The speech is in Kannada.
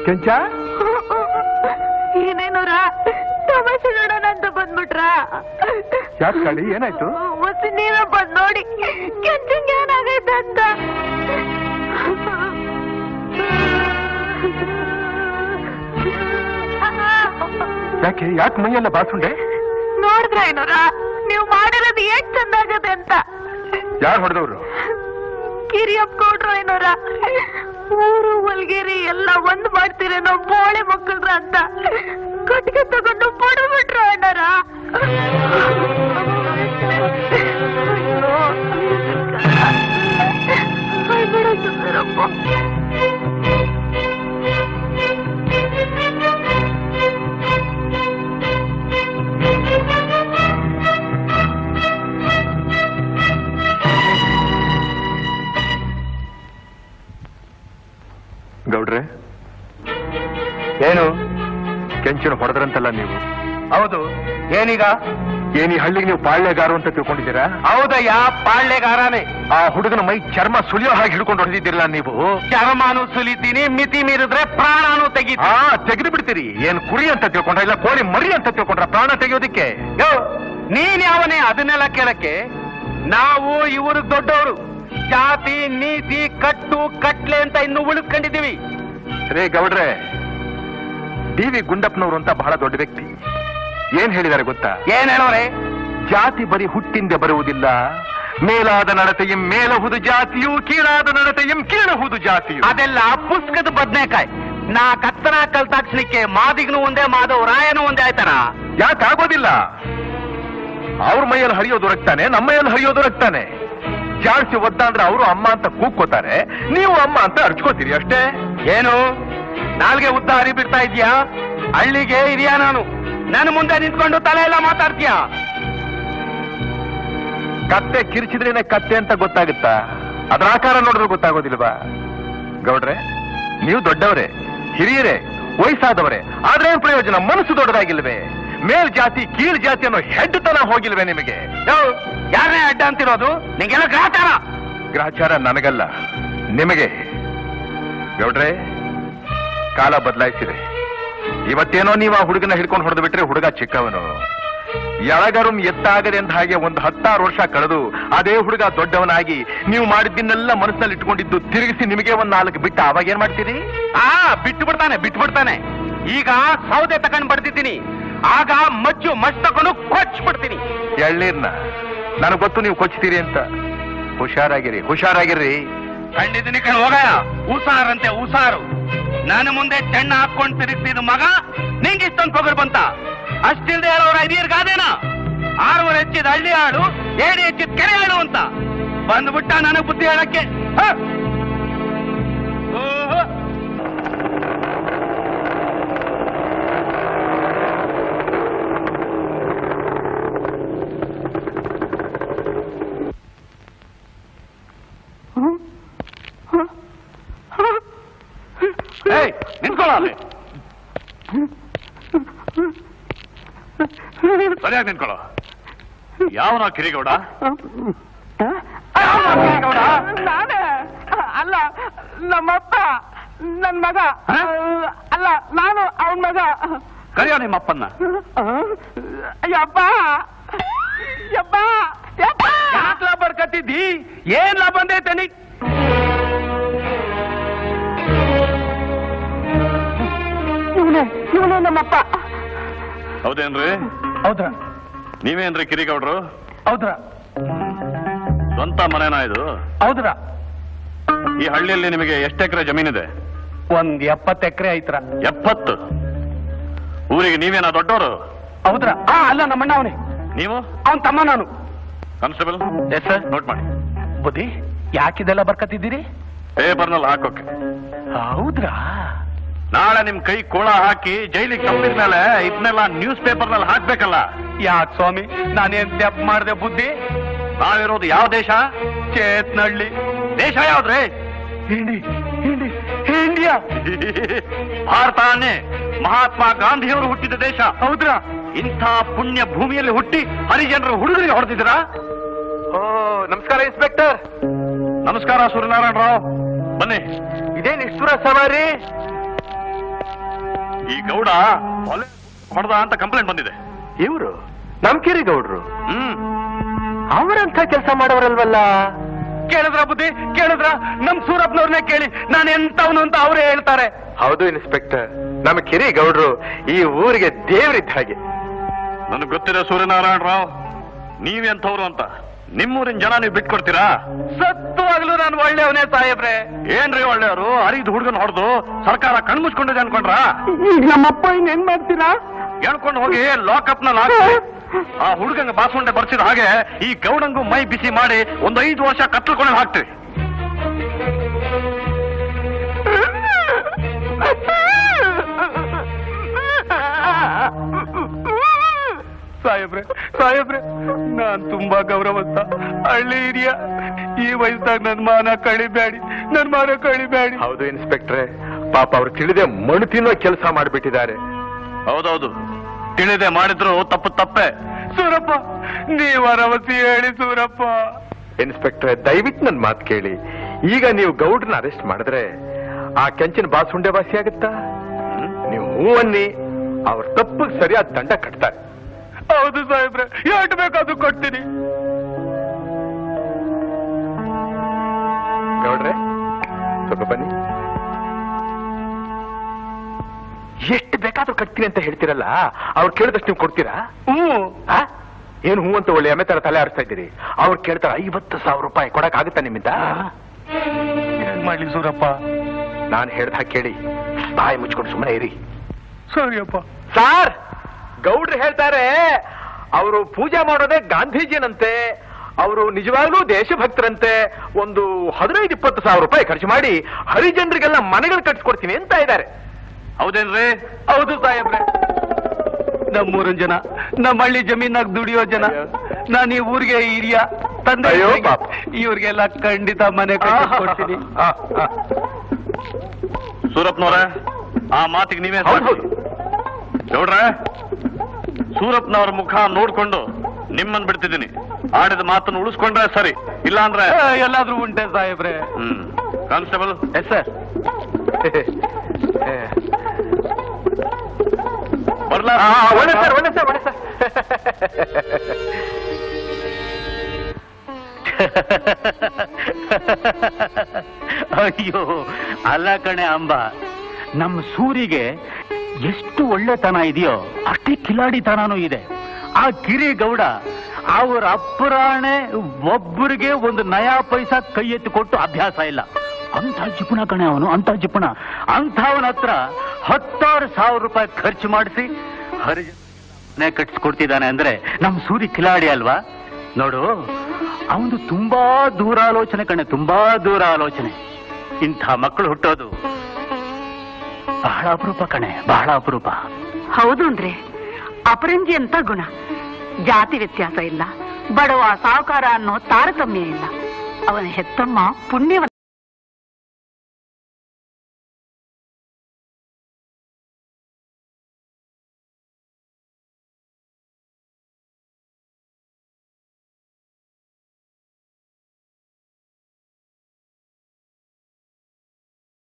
ಕೆಂಚ ಏನೇನೋರ ತಮಾಷೆ ನೋಡೋಣ ಅಂತ ಬಂದ್ಬಿಟ್ರ ಯಾಕೆ ಕಳಿ ಏನಾಯ್ತು ಮತ್ತೆ ನೀವೇ ಬಂದ್ ನೋಡಿ ಕೆಂಚಂಗೆ ಏನಾಗೈತೆ ಅಂತ ಯಾಕೆ ಯಾಕೆ ಮೈಯೆಲ್ಲ ಬಾಸುಂಡೆ ನೋಡಿದ್ರ ಏನೋರ ನೀವು ಮಾಡಿರೋದು ಏನ್ ಚಂದಾಗದೆ ಅಂತ ಯಾರು ಹೊಡೆದವ್ರು ಕಿರಿಯಪ್ಪ ಕೊಡ್ರು ಏನೋರ ಊರು ಹೊಲ್ಗೇರಿ ಎಲ್ಲ ಒಂದ್ ಮಾಡ್ತೀರೇನೋ ಬೋಳೆ ಮಕ್ಕಳ್ರ ಅಂತ ಕಟ್ಟಿಗೆ ತಗೊಂಡು ಬಿಟ್ರು ಅಣ್ಣಾರ ಗೌಡ್ರೆ ಏನು ಕೆಂಚನ ಹೊಡೆದ್ರಂತಲ್ಲ ನೀವು ಹೌದು ಏನೀಗ ಏನ್ ಈ ಹಳ್ಳಿಗೆ ನೀವು ಪಾಳ್ಯಗಾರು ಅಂತ ತಿಳ್ಕೊಂಡಿದ್ದೀರಾ ಹೌದಯ್ಯ ಪಾಳ್ಯಗಾರನೇ ಆ ಹುಡುಗನ ಮೈ ಚರ್ಮ ಸುಲಿಯೋ ಹಾಗೆ ಹಿಡ್ಕೊಂಡು ಹೊಡೆದಿದ್ದೀರಲ್ಲ ನೀವು ಚರ್ಮಾನು ಸುಲಿತೀನಿ ಮಿತಿ ಮೀರಿದ್ರೆ ಪ್ರಾಣಾನು ತೆಗಿತೀನಿ ಹಾ ತೆಗೆದು ಬಿಡ್ತೀರಿ ಏನ್ ಕುರಿ ಅಂತ ತಿಳ್ಕೊಂಡ್ರ ಇಲ್ಲ ಕೋಳಿ ಮರಿ ಅಂತ ತಿಳ್ಕೊಂಡ್ರ ಪ್ರಾಣ ತೆಗೆಯೋದಿಕ್ಕೆ ಯೋ, ನೀನ್ ಯಾವನೇ ಅದನ್ನೆಲ್ಲ ಕೇಳಕ್ಕೆ ನಾವು ಇವರು ದೊಡ್ಡವರು ಜಾತಿ ನೀತಿ ಕಟ್ಟು ಕಟ್ಲೆ ಅಂತ ಇನ್ನು ಉಳಿಸ್ಕೊಂಡಿದೀವಿ ರೇ ಗೌಡ್ರೆ ಡಿ ವಿ ಗುಂಡಪ್ಪನವರು ಅಂತ ಬಹಳ ದೊಡ್ಡ ವ್ಯಕ್ತಿ ಏನ್ ಹೇಳಿದ್ದಾರೆ ಗೊತ್ತಾ ಏನ್ ಹೇಳೋರೆ ಜಾತಿ ಬರೀ ಹುಟ್ಟಿಂದ ಬರುವುದಿಲ್ಲ ಮೇಲಾದ ನಡತೆಯಂ ಮೇಲಹುದು ಜಾತಿಯು ಕೀಳಾದ ನಡತೆಯಂ ಕೀಳಹುದು ಜಾತಿಯು ಅದೆಲ್ಲ ಪುಸ್ತಕದ ಬದ್ನೆಕಾಯ್ ನಾ ಕತ್ತನ ಕಲ್ತಾಕ್ಷಣಕ್ಕೆ ಮಾದಿಗ್ನು ಒಂದೇ ಮಾಧವ್ ರಾಯನು ಒಂದೇ ಆಯ್ತಾರ ಯಾಕೆ ಆಗೋದಿಲ್ಲ ಅವ್ರ ಮೈಯಲ್ಲಿ ಹರಿಯೋದು ರಕ್ತಾನೆ ನಮ್ಮ ಮೈಯಲ್ಲಿ ಹರಿಯೋದು ರಕ್ತಾನೆ ಜಾಸ್ತಿ ಒದ್ದ ಅಂದ್ರೆ ಅವರು ಅಮ್ಮ ಅಂತ ಕೂಗ್ಕೋತಾರೆ ನೀವು ಅಮ್ಮ ಅಂತ ಅರ್ಚ್ಕೋತೀರಿ ಅಷ್ಟೇ ಏನು ನಾಲ್ಗೆ ಉದ್ದ ಹರಿ ಬಿಡ್ತಾ ಇದ್ಯಾ ಹಳ್ಳಿಗೆ ಇದೆಯಾ ನಾನು ನನ್ನ ಮುಂದೆ ನಿಂತ್ಕೊಂಡು ತಲೆ ಎಲ್ಲ ಮಾತಾಡ್ತೀಯಾ ಕತ್ತೆ ಕಿರಿಚಿದ್ರೇನೆ ಕತ್ತೆ ಅಂತ ಗೊತ್ತಾಗುತ್ತಾ ಅದ್ರ ಆಕಾರ ನೋಡಿದ್ರೆ ಗೊತ್ತಾಗೋದಿಲ್ವಾ ಗೌಡ್ರೆ ನೀವು ದೊಡ್ಡವರೇ ಹಿರಿಯರೇ ವಯಸ್ಸಾದವರೇ ಆದ್ರೆ ಏನ್ ಪ್ರಯೋಜನ ಮನಸ್ಸು ದೊಡ್ಡದಾಗಿಲ್ವೇ ಮೇಲ್ ಜಾತಿ ಕೀಳ್ ಜಾತಿ ಅನ್ನೋ ಹೆಡ್ತನ ಹೋಗಿಲ್ವೇ ನಿಮಗೆ ಯೋ, ಯಾರನ್ನೇ ಅಡ್ಡ ಅಂತಿರೋದು ನಿಂಗೆಲ್ಲ ಗ್ರಾಚಾರ ಗ್ರಹಚಾರ ನನಗಲ್ಲ ನಿಮಗೆ ಗೌಡ್ರೆ ಕಾಲ ಬದಲಾಯಿಸಿದೆ ಇವತ್ತೇನೋ ನೀವು ಆ ಹುಡುಗನ ಹಿಡ್ಕೊಂಡು ಹೊಡೆದು ಬಿಟ್ರೆ ಹುಡುಗ ಚಿಕ್ಕವನು ಎಳಗರುಂ ಎತ್ತಾಗದೆ ಅಂತ ಹಾಗೆ ಒಂದು ಹತ್ತಾರು ವರ್ಷ ಕಳೆದು ಅದೇ ಹುಡುಗ ದೊಡ್ಡವನಾಗಿ ನೀವು ಮಾಡಿದ್ದನ್ನೆಲ್ಲ ಮನಸ್ಸಿನಲ್ಲಿ ಇಟ್ಕೊಂಡಿದ್ದು ತಿರುಗಿಸಿ ನಿಮಗೆ ಒಂದ್ ನಾಲ್ಕು ಬಿಟ್ಟು ಅವಾಗ ಏನ್ ಮಾಡ್ತೀರಿ ಆ ಬಿಟ್ಟು ಬಿಡ್ತಾನೆ ಬಿಟ್ಟು ಬಿಡ್ತಾನೆ ಈಗ ಸೌದೆ ತಗೊಂಡ್ ಬರ್ತಿದ್ದೀನಿ ಆಗ ಮಜ್ಜು ಮಜ್ ತಗೊಂಡು ಕೊಚ್ಚ್ ಬಿಡ್ತೀನಿ ಎಳ್ನೀರ್ನ ನನಗೆ ಗೊತ್ತು ನೀವು ಕೊಚ್ತೀರಿ ಅಂತ ಹುಷಾರಾಗಿರಿ ಹುಷಾರಾಗಿರ್ರಿ ಕಂಡಿದ್ದೀನಿ ಕಣ್ ಹೋಗಯ ಉಸಾರಂತೆ ಉಸಾರು ನನ್ನ ಮುಂದೆ ಚೆನ್ನ ಹಾಕೊಂಡು ತಿರುಗ್ತಿದ್ ಮಗ ನಿಂಗೆ ಇಷ್ಟೊಂದು ಪೊಗರು ಬಂತ ಅಷ್ಟಿಲ್ದೆ ಯಾರವ್ರ ಹಿರಿಯರ್ಗಾದೇನ ಆರೂವರೆ ಹೆಚ್ಚಿದ ಹಳ್ಳಿ ಆಡು ಏಡಿ ಹೆಚ್ಚಿದ ಕೆರೆ ಆಡು ಅಂತ ಬಂದ್ಬಿಟ್ಟ ನನಗ್ ಬುದ್ಧಿ ಹೇಳಕ್ಕೆ ಹ? ಓಹೋ. ಏಯ್ ನಿಂತ್ಕೊಳ್ಳ ಅಲ್ಲಿ ಸರಿಯಾಗಿ ನಿಂತ್ಕೊಳ್ಳೋ ಯಾವನ ಕಿರಿಗೌಡ ನಾನೇ ಅಲ್ಲ ನಮ್ಮಪ್ಪ ನನ್ ಮಗ ಹ? ಅಲ್ಲ ನಾನು ಅವನ್ ಮಗ ಕರಿಯೋ ನಿಮ್ಮಪ್ಪನ್ನ ಯಪ್ಪ ಯಪ್ಪ ಯಪ್ಪ ಯಾಕ್ ಲಾಭ ಬರ್ಕತ್ತಿದ್ದಿ ಏನ್ ಲಾಭ ಬಂದೈತೆ ನೀ ಇವನೇ ಇವನೇ ನಮ್ಮಪ್ಪ ಹೌದೇನ್ರಿ ಹೌದ್ರಾ ನೀವೇನ್ರಿ ಕಿರಿಗೌಡ್ರು ಹೌದ್ರಾ ಸ್ವಂತ ಮನೆನಾ ಇದು ಹೌದ್ರಾ ಈ ಹಳ್ಳಿಯಲ್ಲಿ ನಿಮಗೆ ಎಷ್ಟು ಎಕರೆ ಜಮೀನಿದೆ ಒಂದ್ ಎಪ್ಪತ್ತು ಎಕರೆ ಐತ್ರ ಎಪ್ಪತ್ತು ಊರಿಗೆ ನೀವೇನಾ ದೊಡ್ಡವರು ಹೌದ್ರಾ ಆ ಅಲ್ಲ ನಮ್ಮಣ್ಣ ಅವನೇ ನೀವು ಅವನ್ ತಮ್ಮ ನಾನು ಕಾನ್ಸ್ಟೇಬಲ್ ಎಸ್ ಸರ್ ನೋಟ್ ಮಾಡಿ ಬುದ್ಧಿ ಯಾಕಿದೆಲ್ಲ ಬರ್ಕತ್ತಿದ್ದೀರಿ ಪೇಪರ್ನಲ್ಲಿ ಹಾಕೋಕೆ ಹೌದ್ರಾ ನಾಳೆ ನಿಮ್ ಕೈ ಕೋಳ ಹಾಕಿ ಜೈಲಿಗೆ ತಪ್ಪಿದ ಮೇಲೆ ಇದನ್ನೆಲ್ಲ ನ್ಯೂಸ್ ಪೇಪರ್ನಲ್ಲಿ ಹಾಕ್ಬೇಕಲ್ಲ ಯಾಕ್ ಸ್ವಾಮಿ ನಾನೇನ್ ತೆಪ್ ಮಾಡ್ದೆ ಬುದ್ಧಿ ನಾವಿರೋದು ಯಾವ ದೇಶ ಚೇತ್ನಳ್ಳಿ ದೇಶ ಯಾವ್ದ್ರಿ ಹಿಂಡಿ ಹಿಂಡಿ ಇಂಡಿಯಾ ಭಾರತಾನೇ ಮಹಾತ್ಮ ಗಾಂಧಿಯವರು ಹುಟ್ಟಿದ ದೇಶ ಹೌದ್ರಾ ಇಂಥ ಪುಣ್ಯ ಭೂಮಿಯಲ್ಲಿ ಹುಟ್ಟಿ ಹರಿಜನರು ಹುಡುಗರಿಗೆ ಹೊಡೆದಿದ್ದೀರಾ ಓ ನಮಸ್ಕಾರ ಇನ್ಸ್ಪೆಕ್ಟರ್ ನಮಸ್ಕಾರ ಸೂರ್ಯನಾರಾಯಣ ರಾವ್ ಬನ್ನಿ ಇದೇನ್ ಇಷ್ಟುರ ಸವಾರಿ ಈ ಗೌಡ ಹೊಲೆ ಹೊಡೆದ ಅಂತ ಕಂಪ್ಲೇಂಟ್ ಬಂದಿದೆ ಇವರು ನಮ್ ಕಿರಿಗೌಡ್ರು ಹ್ಮ್ ಅವರಂತ ಕೆಲಸ ಮಾಡೋರಲ್ವಲ್ಲ ಕೇಳಿದ್ರ ಬುದ್ಧಿ ಕೇಳಿದ್ರ ನಮ್ ಸೂರಪ್ಪನವ್ರನ್ನೇ ಕೇಳಿ ನಾನು ಎಂತವನು ಅಂತ ಅವರೇ ಹೇಳ್ತಾರೆ ಹೌದು ಇನ್ಸ್ಪೆಕ್ಟರ್ ನಮ್ಮ ಕಿರಿಗೌಡ್ರು ಈ ಊರಿಗೆ ದೇವರಿದ್ದ ಹಾಗೆ ನನಗೆ ಗೊತ್ತಿದೆ ಸೂರ್ಯನಾರಾಯಣ ರಾವ್ ನೀವೆಂಥವ್ರು ಅಂತ ನಿಮ್ಮೂರಿನ ಜನ ನೀವು ಬಿಟ್ಕೊಡ್ತೀರಾ ಸತ್ತುವಾಗ್ಲೂ ನಾನು ಒಳ್ಳೆಯವನೇ ಸಾಹೇಬ್ರೆ ಏನ್ರಿ ಒಳ್ಳೆಯವರು ಅರಿದು ಹುಡುಗನ್ ಹೊಡೆದು ಸರ್ಕಾರ ಕಣ್ಮುಚ್ಕೊಂಡಿದೆ ಅನ್ಕೊಂಡ್ರ ಈಗ ನಮ್ಮಪ್ಪ ಇನ್ ಏನ್ ಮಾಡ್ತೀರಾ ಹೇಳ್ಕೊಂಡು ಹೋಗಿ ಲಾಕಪ್ ನಲ್ಲಿ ಹಾಕಿ ಆ ಹುಡುಗಂಗ ಬಾಸುಂಡೆ ಬರ್ಸಿದ ಹಾಗೆ ಈ ಗೌಡಂಗು ಮೈ ಬಿಸಿ ಮಾಡಿ ಒಂದು ಐದು ವರ್ಷ ಕತ್ತಲ್ಕೊಂಡು ಹಾಕ್ತೀವಿ ಸಾಹೇಬ್ರೆ ಸಾಹೇಬ್ರೆ ನಾನ್ ತುಂಬಾ ಗೌರವಸ್ತ ಹಳ್ಳಿ ಹಿರಿಯ ಈ ವಯಸ್ಸಾಗ ನನ್ ಮಾನ ಕಳಿಬೇಡಿ ನನ್ ಮಾನ ಕಳಿಬೇಡಿ ಹೌದು ಇನ್ಸ್ಪೆಕ್ಟ್ರೆ ಪಾಪ ಅವ್ರು ತಿಳಿದೆ ಮಣ್ಣು ತಿನ್ನೋ ಕೆಲಸ ಮಾಡಿಬಿಟ್ಟಿದ್ದಾರೆ ಹೌದೌದು ತಿಳಿದೆ ಮಾಡಿದ್ರು ತಪ್ಪು ತಪ್ಪೆ ಸೂರಪ್ಪ ನೀವ ರವಸಿ ಹೇಳಿ ಸೂರಪ್ಪ ಇನ್ಸ್ಪೆಕ್ಟ್ರೆ ದಯವಿಟ್ಟು ನನ್ ಮಾತು ಕೇಳಿ ಈಗ ನೀವು ಗೌಡ್ರನ್ನ ಅರೆಸ್ಟ್ ಮಾಡಿದ್ರೆ ಆ ಕೆಂಚಿನ ಬಾಸುಂಡೆ ವಾಸಿ ಆಗುತ್ತಾ ನೀವು ಹೂ ಅನ್ನಿ ಅವ್ರ ತಪ್ಪಿಗೆ ಸರಿಯಾದ ದಂಡ ಕಟ್ತಾರೆ ಹೌದು ಸಾಹೇಬ್ರೆ ಎಷ್ಟು ಬೇಕಾದ್ರೂ ಕೊಡ್ತೀನಿ ಗೌಡ್ರೆ ಸ್ವಲ್ಪ ಬನ್ನಿ ಎಷ್ಟು ಬೇಕಾದ್ರೂ ಕಟ್ತೀನಿ ಅಂತ ಹೇಳ್ತೀರಲ್ಲ ಅವ್ರು ಕೇಳಿದಷ್ಟು ನೀವು ಕೊಡ್ತೀರಾ ಹ್ಮ್ ಆ? ಏನು ಹೂ ಅಂತ ಒಳ್ಳೆ ಎಮ್ಮೆ ತರ ತಲೆ ಆಡಿಸ್ತಾ ಇದ್ದೀರಿ ಅವ್ರು ಕೇಳ್ತಾರೆ ಐವತ್ತು ಸಾವಿರ ರೂಪಾಯಿ ಕೊಡಕ್ ಆಗುತ್ತಾ ನಿಮ್ಮಿಂದ ಏನ್ ಮಾಡ್ಲಿ ಸೂರಪ್ಪ ನಾನು ಹೇಳ್ದ ಹಾಗೆ ಕೇಳಿ ಬಾಯಿ ಮುಚ್ಕೊಂಡು ಸುಮ್ಮನೆ ಇರಿ ಸರಿಯಪ್ಪ ಸಾರ್ ಗೌಡ್ರು ಹೇಳ್ತಾರೆ ಅವರು ಪೂಜೆ ಮಾಡೋದೇ ಗಾಂಧೀಜಿನಂತೆ ಅವರು ನಿಜವಾಗ್ಲೂ ದೇಶಭಕ್ತರಂತೆ ಒಂದು ಹದಿನೈದು ಇಪ್ಪತ್ತು ಸಾವಿರ ರೂಪಾಯಿ ಖರ್ಚು ಮಾಡಿ ಹರಿಜನರಿಗೆಲ್ಲ ಮನೆಗಳು ಕಟ್ಸ್ಕೊಡ್ತೀನಿ ಅಂತ ಇದ್ದಾರೆ ಹೌದೇನ್ರಿ ಹೌದು ಸಾಹೇಬ್ರೆ ನಮ್ಮೂರಿನ ಜನ ನಮ್ಮ ಹಳ್ಳಿ ಜಮೀನಾಗ ದುಡಿಯೋ ಜನ ನಾನು ಈ ಊರಿಗೆ ಹಿರಿಯ ತಂದೆ ಅಯ್ಯೋ ಪಾಪ. ಇವ್ರಿಗೆಲ್ಲ ಖಂಡಿತ ಮನೆ ಕೊಡ್ತೀನಿ ಆ, ಆ. ಸೂರಪ್ನವ್ರೆ ಆ ಮಾತಿಗೆ ನೀವೇ ಹೌದು, ಸಾಕ್ಷಿ. ಗೌಡ್ರೆ ಸೂರಪ್ನವ್ರ ಮುಖ ನೋಡ್ಕೊಂಡು ನಿಮ್ಮನ್ ಬಿಡ್ತಿದ್ದೀನಿ ಆಡಿದ ಮಾತನ್ನು ಉಳಿಸ್ಕೊಂಡ್ರೆ ಸರಿ ಇಲ್ಲ ಅಂದ್ರೆ ಎಲ್ಲಾದ್ರೂ ಉಂಟೆ ಸಾಹೇಬ್ರೆ ಹ್ಮ್ ಕಾನ್ಸ್ಟೇಬಲ್ ಎಸ್ ಸರ್ ಬರ್ಲಾ ಒಳ್ಳೆ ಸರ್ ಒಳ್ಳೆ ಸರ್ ಒಳ್ಳೆ ಸರ್ ಅಯ್ಯೋ ಅಲ್ಲ ಕಣೆ ಅಂಬ ನಮ್ಮ ಸೂರಿಗೆ ಎಷ್ಟು ಒಳ್ಳೆತನ ಇದೆಯೋ ಅಷ್ಟೇ ಕಿಲಾಡಿತನನೂ ಇದೆ ಆ ಗಿರಿಗೌಡ ಅವರ ಅಪ್ಪರಾಣೆ ಒಬ್ಬರಿಗೆ ಒಂದು ನಯಾ ಪೈಸಾ ಕೈ ಎತ್ತಿ ಕೊಟ್ಟು ಅಭ್ಯಾಸ ಇಲ್ಲ ಅಂತ ಜಿಪುಣ ಕಣೆ ಅವನು ಅಂತ ಜಿಪುಣ ಅಂಥವನ ಹತ್ರ ಹತ್ತಾರು ಸಾವಿರ ರೂಪಾಯಿ ಖರ್ಚು ಮಾಡಿಸಿ ಹರಿಜನೆ ಕಟ್ಸ್ಕೊಡ್ತಿದ್ದಾನೆ ಅಂದ್ರೆ ನಮ್ಮ ಸೂರಿ ಕಿಲಾಡಿ ಅಲ್ವಾ ನೋಡು ಅವನು ತುಂಬಾ ದೂರಾಲೋಚನೆ ಕಣೆ ತುಂಬಾ ದೂರ ಆಲೋಚನೆ ಇಂಥ ಮಕ್ಕಳು ಹುಟ್ಟೋದು ಬಹಳ ಅಪರೂಪ ಕಣೆ ಬಹಳ ಅಪರೂಪ ಹೌದು ಅಂದ್ರೆ ಅಪರಂಜಿ ಅಂತ ಗುಣ ಜಾತಿ ವ್ಯತ್ಯಾಸ ಇಲ್ಲ ಬಡವ ಸಾಹುಕಾರ ಅನ್ನೋ ತಾರತಮ್ಯ ಇಲ್ಲ ಅವನ ಹೆತ್ತಮ್ಮ ಪುಣ್ಯವ